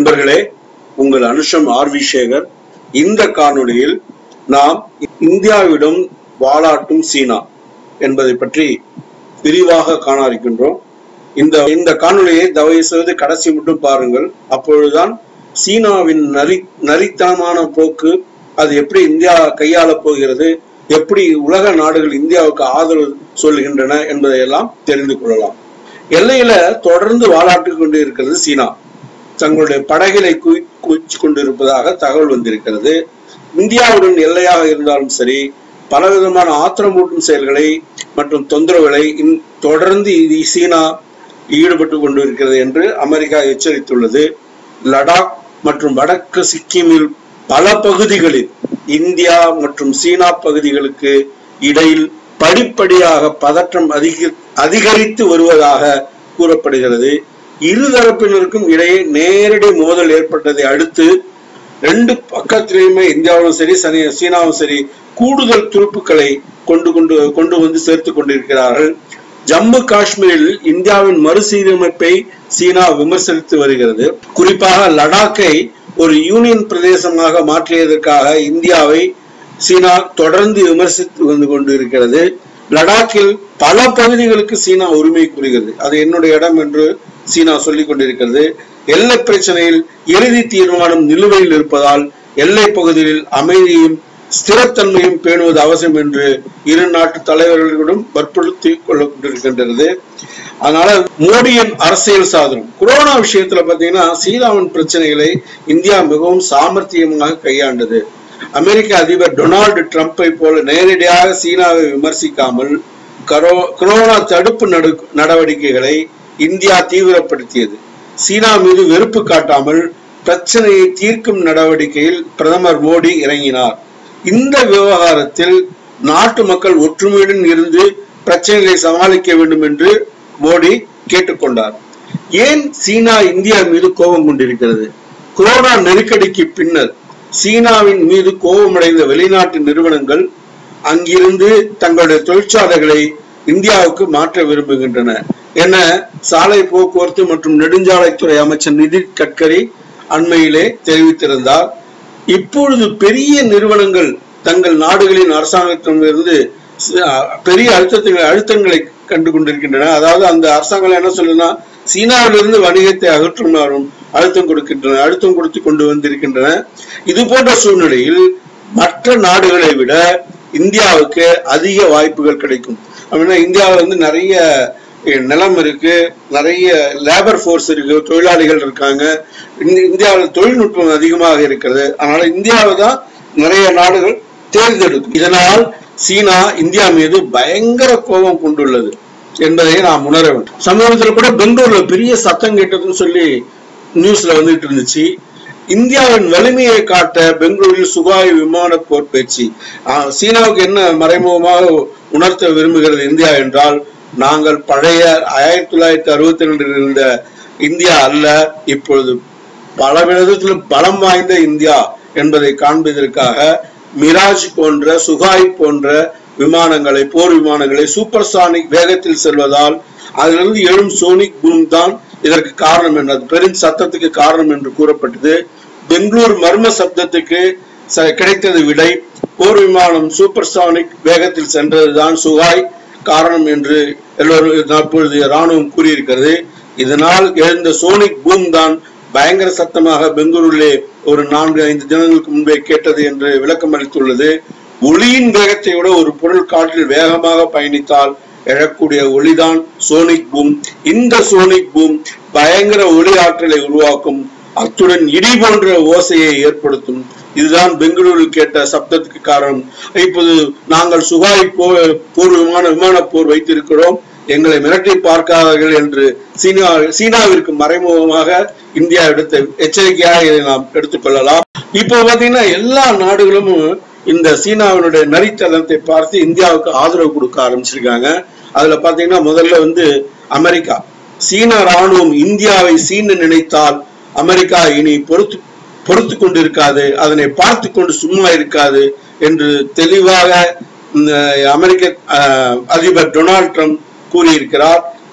நண்பர்களே உங்கள் அனுஷம் ஆர் வி சேகர் இந்த காணொளியில் நாம் இந்தியாவிடம் வாலாட்டும் சீனா என்பதை பற்றி விரிவாக காண இருக்கின்றோம் இந்த இந்த காணொளியை தயவு செய்து கடைசி மட்டும் பாருங்கள் அப்பொழுதுதான் சீனாவின் நரி நரித்தனமான போக்கு அது எப்படி இந்தியா கையாளப் போகிறது எப்படி உலக நாடுகள் இந்தியாவுக்கு ஆதரவு சொல்கின்றன என்பதையெல்லாம் தெரிந்து கொள்ளலாம் எல்லையில தொடர்ந்து வாலாட்டு கொண்டு இருக்கிறது சீனா தங்களுடைய படகுகளை குவி குவிச்சு கொண்டிருப்பதாக தகவல் வந்திருக்கிறது இந்தியாவுடன் எல்லையாக இருந்தாலும் சரி பலவிதமான ஆத்திரமூட்டும் செயல்களை மற்றும் தொந்தரவுகளை இன்- தொடர்ந்து இது சீனா ஈடுபட்டு கொண்டிருக்கிறது என்று அமெரிக்கா எச்சரித்துள்ளது லடாக் மற்றும் வடக்கு சிக்கிமில் பல பகுதிகளில் இந்தியா மற்றும் சீனா பகுதிகளுக்கு இடையில் படிப்படியாக பதற்றம் அதிக அதிகரித்து வருவதாக கூறப்படுகிறது இருதரப்பினருக்கும் இடையே நேரடி மோதல் ஏற்பட்டதை அடுத்து ரெண்டு பக்கத்திலையுமே இந்தியாவும் சரி சனி சீனாவும் சரி கூடுதல் துருப்புக்களை கொண்டு கொண்டு கொண்டு வந்து சேர்த்து கொண்டிருக்கிறார்கள் ஜம்மு காஷ்மீரில் இந்தியாவின் மறுசீரமைப்பை சீனா விமர்சித்து வருகிறது குறிப்பாக லடாக்கை ஒரு யூனியன் பிரதேசமாக மாற்றியதற்காக இந்தியாவை சீனா தொடர்ந்து விமர்சித்து வந்து கொண்டிருக்கிறது லடாக்கில் பல பகுதிகளுக்கு சீனா உரிமை கூறுகிறது அது என்னுடைய இடம் என்று சீனா சொல்லிக் கொண்டிருக்கிறது எல்லை பிரச்சனையில் இறுதி தீர்மானம் நிலுவையில் இருப்பதால் எல்லை பகுதியில் அமைதியும் ஸ்திரத்தன்மையும் பேணுவது அவசியம் என்று இரு நாட்டு தலைவர்களிடம் வற்புறுத்தி கொள்ளப்பட்டிருக்கின்றது அதனால மோடியின் அரசியல் சாதனம் கொரோனா விஷயத்துல பாத்தீங்கன்னா சீனாவின் பிரச்சனைகளை இந்தியா மிகவும் சாமர்த்தியமாக கையாண்டது அமெரிக்க அதிபர் டொனால்டு ட்ரம்ப்பை போல நேரடியாக சீனாவை விமர்சிக்காமல் கரோ- கொரோனா தடுப்பு நடு- நடவடிக்கைகளை இந்தியா தீவிரப்படுத்தியது சீனா மீது வெறுப்பு காட்டாமல் பிரச்சனையை தீர்க்கும் நடவடிக்கையில் பிரதமர் மோடி இறங்கினார் இந்த விவகாரத்தில் நாட்டு மக்கள் ஒற்றுமையுடன் இருந்து பிரச்சனைகளை சமாளிக்க வேண்டும் என்று மோடி கேட்டுக்கொண்டார் ஏன் சீனா இந்தியா மீது கோபம் கொண்டிருக்கிறது கொரோனா நெருக்கடிக்கு பின்னர் சீனாவின் மீது கோபமடைந்த வெளிநாட்டு நிறுவனங்கள் அங்கிருந்து தங்களுடைய தொழிற்சாலைகளை இந்தியாவுக்கு மாற்ற விரும்புகின்றன என சாலை போக்குவரத்து மற்றும் நெடுஞ்சாலைத்துறை அமைச்சர் நிதின் கட்கரி அண்மையிலே தெரிவித்திருந்தார் இப்பொழுது பெரிய நிறுவனங்கள் தங்கள் நாடுகளின் அரசாங்கத்திடமிருந்து ச- பெரிய அழுத்தங்களை அழுத்தங்களை கண்டு கொண்டிருக்கின்றன அதாவது அந்த அரசாங்கம் என்ன சொல்லுன்னா சீனாவிலிருந்து வணிகத்தை அகற்றுமாறும் அழுத்தம் கொடுக்கின்றன அழுத்தம் கொடுத்து கொண்டு வந்திருக்கின்றன இது போன்ற சூழ்நிலையில் மற்ற நாடுகளை விட இந்தியாவுக்கு அதிக வாய்ப்புகள் கிடைக்கும் அப்படின்னா இந்தியாவில் வந்து நிறைய அஹ், நிலம் இருக்கு நிறைய லேபர் ஃபோர்ஸ் இருக்கு தொழிலாளிகள் இருக்காங்க இந்த- இந்தியாவில் தொழில்நுட்பம் அதிகமாக இருக்கிறது அதனால இந்தியாவை தான் நிறைய நாடுகள் தேர்ந்தெடுக்கும் இதனால் சீனா இந்தியா மீது பயங்கர கோபம் கொண்டுள்ளது என்பதை நாம் உணர வேண்டும் சமீபத்தில் கூட பெங்களூர்ல பெரிய சத்தம் கேட்டதுன்னு சொல்லி நியூஸ்ல வந்துட்டு இருந்துச்சு இந்தியாவின் வலிமையை காட்ட பெங்களூரில் சுகாய் விமான போர் பேச்சு ஆஹ், சீனாவுக்கு என்ன மறைமுகமாக உணர்த்த விரும்புகிறது இந்தியா என்றால் நாங்கள் பழைய ஆயிரத்தி தொள்ளாயிரத்தி அறுபத்தி ரெண்டில் இருந்த இந்தியா அல்ல இப்பொழுது பல விதத்தில் பலம் வாய்ந்த இந்தியா என்பதை காண்பதற்காக மிராஜ் போன்ற சுகாய் போன்ற விமானங்களை போர் விமானங்களை சூப்பர்சானிக் வேகத்தில் செல்வதால் அதிலிருந்து எழும் சோனிக் பூம் தான் இதற்கு காரணம் என்ன பெரும் சத்தத்துக்கு காரணம் என்று கூறப்பட்டது பெங்களூர் மர்ம சப்தத்துக்கு ச- கிடைத்தது விடை போர் விமானம் சூப்பர்சானிக் வேகத்தில் சென்றதுதான் சுகாய் காரணம் என்று எல்லோரும் அப்பொழுது ராணுவம் கூறியிருக்கிறது இதனால் எழுந்த சோனிக் பூம் தான் பயங்கர சத்தமாக பெங்களூரிலே ஒரு நான்கு ஐந்து தினங்களுக்கு முன்பே கேட்டது என்று விளக்கம் அளித்துள்ளது ஒளியின் வேகத்தை விட ஒரு பொருள் காற்றில் வேகமாக பயணித்தால் எழக்கூடிய ஒளிதான் சோனிக் பூம் இந்த சோனிக் பூம் பயங்கர ஒளி ஆற்றலை உருவாக்கும் அத்துடன் இடி போன்ற ஓசையை ஏற்படுத்தும் இதுதான் பெங்களூரில் கேட்ட சப்தத்துக்கு காரணம் இப்போது நாங்கள் சுகாய் போ போர் விமான விமான போர் வைத்திருக்கிறோம் எங்களை மிரட்டி பார்க்காதீர்கள் என்று சீனா சீனாவிற்கு மறைமுகமாக இந்தியா எடுத்த எச்சரிக்கையாக இதை நாம் எடுத்துக்கொள்ளலாம் இப்போ பாத்தீங்கன்னா எல்லா நாடுகளும் இந்த சீனாவினுடைய நரித்தனத்தை பார்த்து இந்தியாவுக்கு ஆதரவு கொடுக்க ஆரம்பிச்சிருக்காங்க அதுல பாத்தீங்கன்னா முதல்ல வந்து அமெரிக்கா சீன ராணுவம் இந்தியாவை சீன நினைத்தால் அமெரிக்கா இனி பொறுத்து பொறுத்து கொண்டிருக்காது அதனை பார்த்து கொண்டு சும்மா இருக்காது என்று தெளிவாக இந்த அமெரிக்க அஹ், அதிபர் டொனால்ட் ட்ரம்ப் கூறியிருக்கிறார்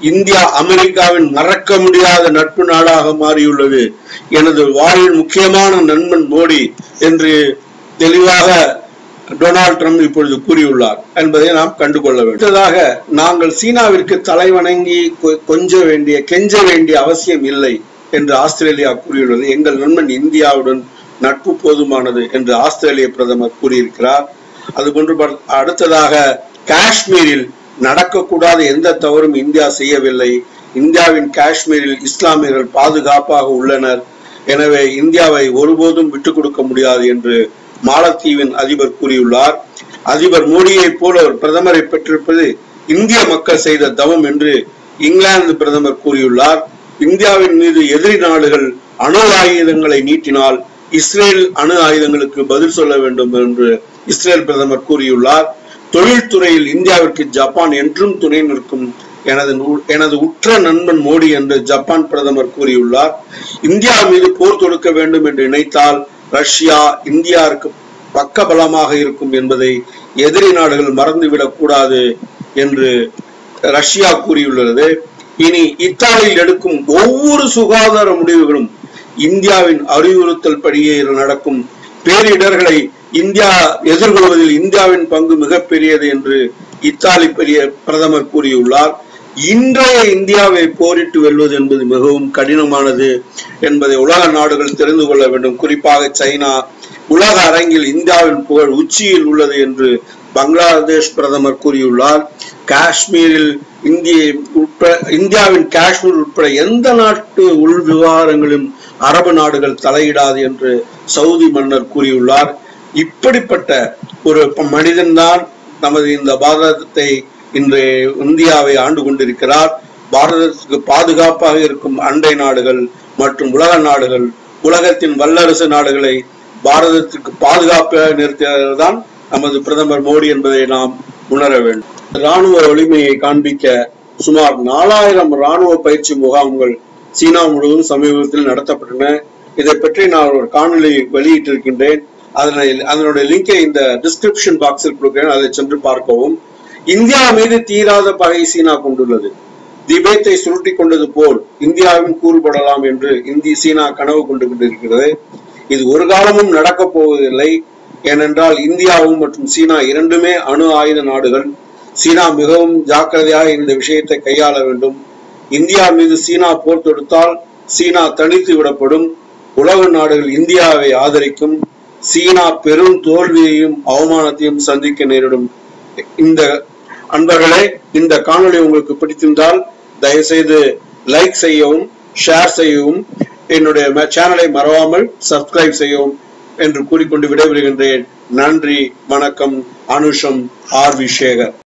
இந்தியா அமெரிக்காவின் மறக்க முடியாத நட்பு நாடாக மாறியுள்ளது எனது வாழ்வில் முக்கியமான நண்பன் மோடி என்று தெளிவாக டொனால்ட் ட்ரம்ப் இப்பொழுது கூறியுள்ளார் என்பதை நாம் கண்டுகொள்ள வேண்டும் அடுத்ததாக நாங்கள் சீனாவிற்கு தலைவணங்கி கொ- கொஞ்ச வேண்டிய கெஞ்ச வேண்டிய அவசியம் இல்லை என்று ஆஸ்திரேலியா கூறியுள்ளது எங்கள் நண்பன் இந்தியாவுடன் நட்பு போதுமானது என்று ஆஸ்திரேலிய பிரதமர் கூறியிருக்கிறார் அதுபோன்று ப- அடுத்ததாக காஷ்மீரில் நடக்கக்கூடாத எந்த தவறும் இந்தியா செய்யவில்லை இந்தியாவின் காஷ்மீரில் இஸ்லாமியர்கள் பாதுகாப்பாக உள்ளனர் எனவே இந்தியாவை ஒருபோதும் விட்டுக் கொடுக்க முடியாது என்று மாலத்தீவின் அதிபர் கூறியுள்ளார் அதிபர் மோடியை போல ஒரு பிரதமரை பெற்றிருப்பது இந்திய மக்கள் செய்த தவம் என்று இங்கிலாந்து பிரதமர் கூறியுள்ளார் இந்தியாவின் மீது எதிரி நாடுகள் அணு ஆயுதங்களை நீட்டினால் இஸ்ரேல் அணு ஆயுதங்களுக்கு பதில் சொல்ல வேண்டும் என்று இஸ்ரேல் பிரதமர் கூறியுள்ளார் தொழில்துறையில் இந்தியாவிற்கு ஜப்பான் என்றும் துணை நிற்கும் எனது நு- எனது உற்ற நண்பன் மோடி என்று ஜப்பான் பிரதமர் கூறியுள்ளார் இந்தியா மீது போர் தொடுக்க வேண்டும் என்று நினைத்தால் ரஷ்யா இந்தியாவிற்கு பக்கபலமாக இருக்கும் என்பதை எதிரி நாடுகள் மறந்துவிடக் கூடாது என்று ரஷ்யா கூறியுள்ளது இனி இத்தாலியில் எடுக்கும் ஒவ்வொரு சுகாதார முடிவுகளும் இந்தியாவின் அறிவுறுத்தல் படியே நடக்கும் பேரிடர்களை இந்தியா எதிர்கொள்வதில் இந்தியாவின் பங்கு மிகப்பெரியது என்று இத்தாலி பெரிய பிரதமர் கூறியுள்ளார் இன்றைய இந்தியாவை போரிட்டு வெல்வது என்பது மிகவும் கடினமானது என்பதை உலக நாடுகள் தெரிந்து கொள்ள வேண்டும் குறிப்பாக சைனா உலக அரங்கில் இந்தியாவின் புகழ் உச்சியில் உள்ளது என்று பங்களாதேஷ் பிரதமர் கூறியுள்ளார் காஷ்மீரில் இந்திய உட்பட இந்தியாவின் காஷ்மீர் உட்பட எந்த நாட்டு உள் விவகாரங்களிலும் அரபு நாடுகள் தலையிடாது என்று சவுதி மன்னர் கூறியுள்ளார் இப்படிப்பட்ட ஒரு ப- மனிதன்தான் நமது இந்த பாரதத்தை இன்று இந்தியாவை ஆண்டு கொண்டிருக்கிறார் பாரதத்துக்கு பாதுகாப்பாக இருக்கும் அண்டை நாடுகள் மற்றும் உலக நாடுகள் உலகத்தின் வல்லரசு நாடுகளை பாரதத்திற்கு பாதுகாப்பாக நிறுத்தியதுதான் நமது பிரதமர் மோடி என்பதை நாம் உணர வேண்டும் ராணுவ வலிமையை காண்பிக்க சுமார் நாலாயிரம் ராணுவ பயிற்சி முகாம்கள் சீனா முழுவதும் சமீபத்தில் நடத்தப்பட்டன இதை பற்றி நான் ஒரு காணொளி வெளியிட்டிருக்கின்றேன் அதனை அதனுடைய லிங்கை இந்த டிஸ்கிரிப்ஷன் பாக்ஸில் கொடுக்கிறேன் அதை சென்று பார்க்கவும் இந்தியா மீது தீராத பகை சீனா கொண்டுள்ளது திபேத்தை சுருட்டி கொண்டது போல் இந்தியாவும் கூறுபடலாம் என்று இந்தி சீனா கனவு கொண்டு கொண்டிருக்கிறது இது ஒரு காலமும் நடக்கப் போவதில்லை ஏனென்றால் இந்தியாவும் மற்றும் சீனா இரண்டுமே அணு ஆயுத நாடுகள் சீனா மிகவும் ஜாக்கிரதையாக இந்த விஷயத்தை கையாள வேண்டும் இந்தியா மீது சீனா போர் தொடுத்தால் சீனா தனித்து விடப்படும் உலக நாடுகள் இந்தியாவை ஆதரிக்கும் சீனா பெரும் தோல்வியையும் அவமானத்தையும் சந்திக்க நேரிடும் இந்த அன்பர்களே இந்த காணொளி உங்களுக்கு பிடித்திருந்தால் தயவுசெய்து லைக் செய்யவும் ஷேர் செய்யவும் என்னுடைய ம- சேனலை மறவாமல் சப்ஸ்கிரைப் செய்யவும் என்று கூறிக்கொண்டு விடைபெறுகின்றேன் நன்றி வணக்கம் அனுஷம் ஆர் வி சேகர்